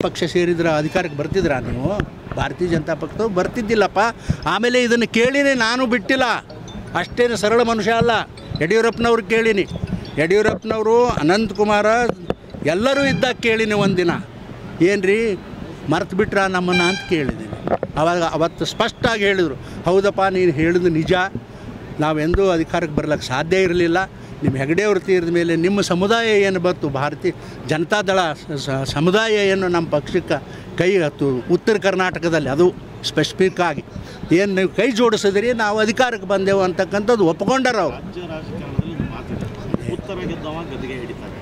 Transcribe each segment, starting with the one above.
ಪಕ್ಷ ಸೇರಿದ್ರೆ ಅಧಿಕಾರಕ್ಕೆ ಬರ್ತಿದ್ರಾ ನೀವು ಭಾರತೀಯ ಜನತಾ ಪಕ್ಷದವ್ರು ಬರ್ತಿದ್ದಿಲ್ಲಪ್ಪ ಆಮೇಲೆ ಇದನ್ನು ಕೇಳಿನೇ ನಾನು ಬಿಟ್ಟಿಲ್ಲ ಅಷ್ಟೇನು ಸರಳ ಮನುಷ್ಯ ಅಲ್ಲ ಯಡಿಯೂರಪ್ಪನವ್ರು ಕೇಳೀನಿ ಯಡಿಯೂರಪ್ಪನವರು ಅನಂತಕುಮಾರ ಎಲ್ಲರೂ ಇದ್ದಾಗ ಕೇಳೀನಿ ಒಂದಿನ ಏನ್ರಿ ಮರ್ತು ಬಿಟ್ರ ನಮ್ಮನ್ನು ಅಂತ ಕೇಳಿದ್ದೀನಿ ಅವಾಗ ಅವತ್ತು ಸ್ಪಷ್ಟವಾಗಿ ಹೇಳಿದರು ಹೌದಪ್ಪ ನೀನು ಹೇಳಿದ್ದು ನಿಜ ನಾವೆಂದೂ ಅಧಿಕಾರಕ್ಕೆ ಬರ್ಲಿಕ್ಕೆ ಸಾಧ್ಯ ಇರಲಿಲ್ಲ ನಿಮ್ಮ ಹೆಗಡೆಯವ್ರ ತೀರದ ಮೇಲೆ ನಿಮ್ಮ ಸಮುದಾಯ ಏನು ಬಂತು ಭಾರತೀಯ ಜನತಾದಳ ಸ- ಸ- ಸಮುದಾಯ ಏನು ನಮ್ಮ ಪಕ್ಷಕ್ಕೆ ಕೈ ಹತ್ತು ಉತ್ತರ ಕರ್ನಾಟಕದಲ್ಲಿ ಅದು ಸ್ಪೆಸಿಫಿಕ್ ಆಗಿ ಏನು ನೀವು ಕೈ ಜೋಡಿಸಿದ್ರಿ ನಾವು ಅಧಿಕಾರಕ್ಕೆ ಬಂದೆವು ಅಂತಕ್ಕಂಥದ್ದು ಒಪ್ಕೊಂಡಾರ ಅವರು ರಾಜ್ಯ ರಾಜಕಾರಣದಲ್ಲಿ ಒಂದು ಮಾತಿದೆ ಉತ್ತರ ಗೆದ್ದವ ಗದ್ದಿಗೆ ಹಿಡಿತಾರೆ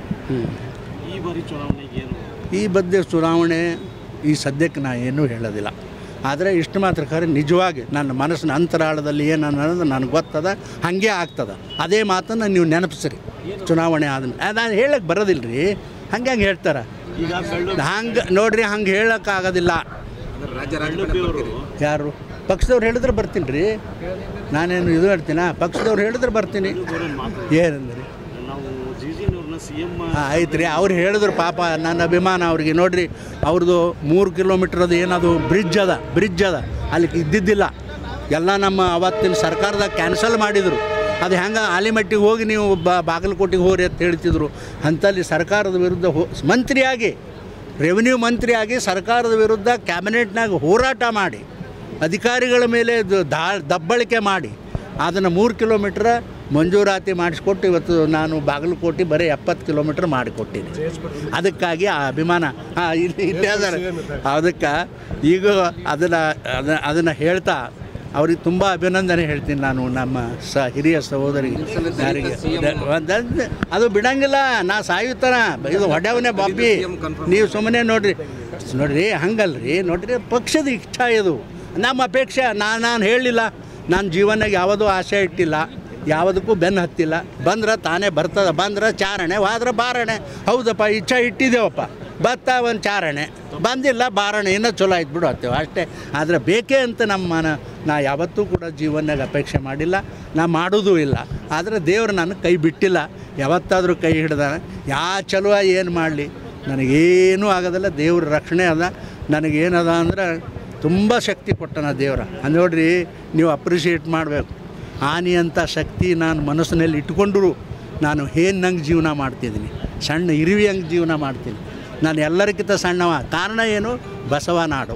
ಈ ಬಾರಿ ಚುನಾವಣೆಗೆ ಏನು ಈ ಬಗ್ಗೆ ಚುನಾವಣೆ ಈ ಸದ್ಯಕ್ಕೆ ನಾ ಏನೂ ಹೇಳೋದಿಲ್ಲ ಆದರೆ ಇಷ್ಟು ಮಾತ್ರ ಖರೆ ನಿಜವಾಗಿ ನನ್ನ ಮನಸ್ಸಿನ ಅಂತರಾಳದಲ್ಲಿ ಏನು ಅನ್ನೋದು ನನಗೆ ಗೊತ್ತದ ಹಾಗೆ ಆಗ್ತದ ಅದೇ ಮಾತನ್ನು ನೀವು ನೆನಪಿಸ್ರಿ ಚುನಾವಣೆ ಆದ್ಮೇಲೆ ನಾನು ಹೇಳಕ್ಕೆ ಬರೋದಿಲ್ಲ ರೀ ಹಂಗೆ ಹಂಗೆ ಹೇಳ್ತಾರೆ ಈಗ ಬೆಳ್ಳು ಹಂಗೆ ನೋಡ್ರಿ ಹಂಗೆ ಹೇಳೋಕ್ಕಾಗೋದಿಲ್ಲ ಬೆಳ್ಳುಬ್ಬಿಯವರು ಯಾರು ಪಕ್ಷದವ್ರು ಹೇಳಿದ್ರೆ ಬರ್ತೀನಿ ರೀ ನಾನೇನು ಇದು ಹೇಳ್ತೀನ ಪಕ್ಷದವ್ರು ಹೇಳಿದ್ರೆ ಬರ್ತೀನಿ ಮಾತು ಏನಂದ್ರಿ ನಾವು ಜಿಜಿನವ್ರನ್ನ ಸಿ ಎಂ ಆಯ್ತು ರೀ ಅವ್ರು ಹೇಳಿದ್ರು ಪಾಪ ನನ್ನ ಅಭಿಮಾನ ಅವ್ರಿಗೆ ನೋಡ್ರಿ ಅವ್ರದ್ದು ಮೂರು ಕಿಲೋಮೀಟ್ರ್ ಅದು ಏನದು ಬ್ರಿಡ್ಜ್ ಅದ ಬ್ರಿಡ್ಜ್ ಅದ ಅಲ್ಲಿ ಇದ್ದಿದ್ದಿಲ್ಲ ಎಲ್ಲ ನಮ್ಮ ಅವತ್ತಿನ ಸರ್ಕಾರದಾಗ ಕ್ಯಾನ್ಸಲ್ ಮಾಡಿದರು ಅದು ಹೆಂಗೆ ಆಲಿಮಟ್ಟಿಗೆ ಹೋಗಿ ನೀವು ಬ ಬಾಗಲಕೋಟೆಗೆ ಹೋಗ್ರಿ ಅಂತ ಹೇಳ್ತಿದ್ರು ಅಂಥಲ್ಲಿ ಸರ್ಕಾರದ ವಿರುದ್ಧ ಹೋ ಮಂತ್ರಿಯಾಗಿ ರೆವಿನ್ಯೂ ಮಂತ್ರಿಯಾಗಿ ಸರ್ಕಾರದ ವಿರುದ್ಧ ಕ್ಯಾಬಿನೆಟ್ನಾಗ ಹೋರಾಟ ಮಾಡಿ ಅಧಿಕಾರಿಗಳ ಮೇಲೆ ದ- ದಾ ದಬ್ಬಳಿಕೆ ಮಾಡಿ ಅದನ್ನು ಮೂರು ಕಿಲೋಮೀಟ್ರ್ ಮಂಜೂರಾತಿ ಮಾಡಿಸ್ಕೊಟ್ಟು ಇವತ್ತು ನಾನು ಬಾಗಲಕೋಟೆ ಬರೀ ಎಪ್ಪತ್ತು ಕಿಲೋಮೀಟ್ರ್ ಮಾಡಿಕೊಟ್ಟಿನಿ ಅದಕ್ಕಾಗಿ ಆ ಅಭಿಮಾನ ಹಾಂ ಇಲ್ಲಿ ಇಲ್ಲೇ ಅದಾರೆ ಅದಕ್ಕೆ ಈಗ ಅದನ್ನು ಅದನ್ನು ಅದನ್ನು ಹೇಳ್ತಾ ಅವ್ರಿಗೆ ತುಂಬ ಅಭಿನಂದನೆ ಹೇಳ್ತೀನಿ ನಾನು ನಮ್ಮ ಸ ಹಿರಿಯ ಸಹೋದರಿಗೆ ಯಾರಿಗೆ ಒಂದ್- ಅದು ಬಿಡಂಗಿಲ್ಲ ನಾ ಸಾಯುತ್ತಾನ ಇದು ಹೊಡ್ಯವನೇ ಬಾಬಿ ನೀವು ಸುಮ್ಮನೆ ನೋಡ್ರಿ ನೋಡ್ರಿ ಹಂಗಲ್ರಿ ನೋಡ್ರಿ ಪಕ್ಷದ ಇಚ್ಛಾ ಇದು ನಮ್ಮ ಅಪೇಕ್ಷೆ ನಾನು ನಾನು ಹೇಳಲಿಲ್ಲ ನಾನು ಜೀವನಾಗ ಯಾವುದೂ ಆಸೆ ಇಟ್ಟಿಲ್ಲ ಯಾವುದಕ್ಕೂ ಬೆನ್ನು ಹತ್ತಿಲ್ಲ ಬಂದ್ರೆ ತಾನೇ ಬರ್ತದ ಬಂದ್ರೆ ಚಾರಣೆ ಹೋದ್ರೆ ಬಾರಣೆ ಹೌದಪ್ಪ ಇಚ್ಛಾ ಇಟ್ಟಿದ್ದೇವಪ್ಪ ಬತ್ತ ಒಂದು ಚಾರಣೆ ಬಂದಿಲ್ಲ ಬಾರಣೆ ಇನ್ನೂ ಚಲೋ ಆಯ್ತು ಬಿಡು ಹತ್ತೇವೆ ಅಷ್ಟೇ ಆದರೆ ಬೇಕೇ ಅಂತ ನಮ್ಮ ಮನ ನಾ ಯಾವತ್ತೂ ಕೂಡ ಜೀವನಾಗ ಅಪೇಕ್ಷೆ ಮಾಡಿಲ್ಲ ನಾ ಮಾಡೋದೂ ಇಲ್ಲ ಆದರೆ ದೇವ್ರು ನಾನು ಕೈ ಬಿಟ್ಟಿಲ್ಲ ಯಾವತ್ತಾದರೂ ಕೈ ಹಿಡ್ದಾನೆ ಯಾ ಚಲೋ ಏನು ಮಾಡಲಿ ನನಗೇನೂ ಆಗೋದಿಲ್ಲ ದೇವ್ರ ರಕ್ಷಣೆ ಅದ ನನಗೇನದ ಅಂದ್ರೆ ತುಂಬ ಶಕ್ತಿ ಕೊಟ್ಟನ ದೇವ್ರ ಅದು ನೋಡ್ರಿ ನೀವು ಅಪ್ರಿಷಿಯೇಟ್ ಮಾಡಬೇಕು ಹಾನಿ ಅಂತ ಶಕ್ತಿ ನಾನು ಮನಸ್ಸಿನಲ್ಲಿ ಇಟ್ಕೊಂಡ್ರು ನಾನು ಹೇನ್ನಂಗೆ ಜೀವನ ಮಾಡ್ತಿದ್ದೀನಿ ಸಣ್ಣ ಇರುವಿ ಹಂಗೆ ಜೀವನ ಮಾಡ್ತೀನಿ ನಾನು ಎಲ್ಲರಿಗಿಂತ ಸಣ್ಣವ ಕಾರಣ ಏನು ಬಸವನಾಡು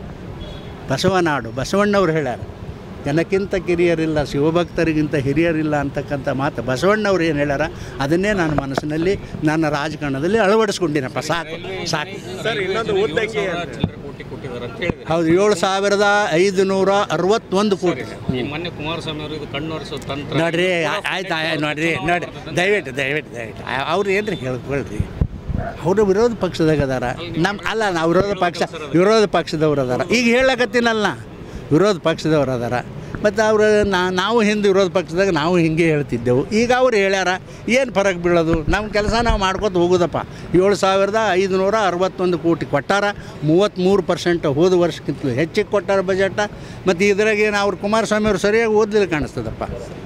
ಬಸವನಾಡು ಬಸವಣ್ಣವ್ರು ಹೇಳ್ಯಾರ ಜನಕ್ಕಿಂತ ಕಿರಿಯರಿಲ್ಲ ಶಿವಭಕ್ತರಿಗಿಂತ ಹಿರಿಯರಿಲ್ಲ ಅಂತಕ್ಕಂಥ ಮಾತು ಬಸವಣ್ಣವ್ರು ಏನು ಹೇಳ್ಯಾರ ಅದನ್ನೇ ನಾನು ಮನಸ್ಸಿನಲ್ಲಿ ನನ್ನ ರಾಜಕಾರಣದಲ್ಲಿ ಅಳವಡಿಸ್ಕೊಂಡಿನಪ್ಪ ಸಾಕು ಸಾಕು ಸರ್ ಇನ್ನೊಂದು ಉದ್ದಕ್ಕೆ ಕೋಟಿ ಕೊಟ್ಟಿದ್ದಾರೆ ಅಂತ ಹೇಳಿದ್ರೆ ಹೌದು ಏಳು ಸಾವಿರದ ಐದು ನೂರ ಅರವತ್ತೊಂದು ಕೋಟಿ ಈ ಮೊನ್ನೆ ಕುಮಾರಸ್ವಾಮಿ ಅವರು ಇದು ಕಣ್ಣೊರೆಸೋ ತಂತ್ರ ನೋಡ್ರಿ ಆ- ಆಯ್ತು ಆಯ್ತು ನೋಡ್ರಿ ನೋಡಿ ದಯವಿಟ್ಟು ದಯವಿಟ್ಟು ದಯವಿಟ್ಟು ಆ- ಅವ್ರು ಏನ್ರಿ ಹೇಳ್ಕೊಳ್ರಿ ಅವರು ವಿರೋಧ ಪಕ್ಷದಾಗ ಅದಾರ ನಮ್ಮ ಅಲ್ಲ ನಾವು ವಿರೋಧ ಪಕ್ಷ ವಿರೋಧ ಪಕ್ಷದವ್ರು ಅದಾರ ಈಗ ಹೇಳಕತ್ತೀನಲ್ಲ ವಿರೋಧ ಪಕ್ಷದವ್ರು ಅದಾರ ಮತ್ತು ಅವರು ನಾವು ಹಿಂದೆ ವಿರೋಧ ಪಕ್ಷದಾಗ ನಾವು ಹಿಂಗೆ ಹೇಳ್ತಿದ್ದೆವು ಈಗ ಅವ್ರು ಹೇಳ್ಯಾರ ಏನು ಫರಕ್ ಬೀಳೋದು ನಮ್ಮ ಕೆಲಸ ನಾವು ಮಾಡ್ಕೊತ ಹೋಗೋದಪ್ಪ ಏಳು ಸಾವಿರದ ಐದುನೂರ ಅರವತ್ತೊಂದು ಕೋಟಿ ಕೊಟ್ಟಾರ ಮೂವತ್ತ್ಮೂರು ಪರ್ಸೆಂಟ್ ಹೋದ ವರ್ಷಕ್ಕಿಂತಲೂ ಹೆಚ್ಚಿಗೆ ಕೊಟ್ಟಾರ ಬಜೆಟ ಮತ್ತು ಇದ್ರಾಗೇನು ಅವ್ರು ಕುಮಾರಸ್ವಾಮಿ ಅವ್ರು ಸರಿಯಾಗಿ ಓದಲಿಲ್ಲ ಕಾಣಿಸ್ತದಪ್ಪ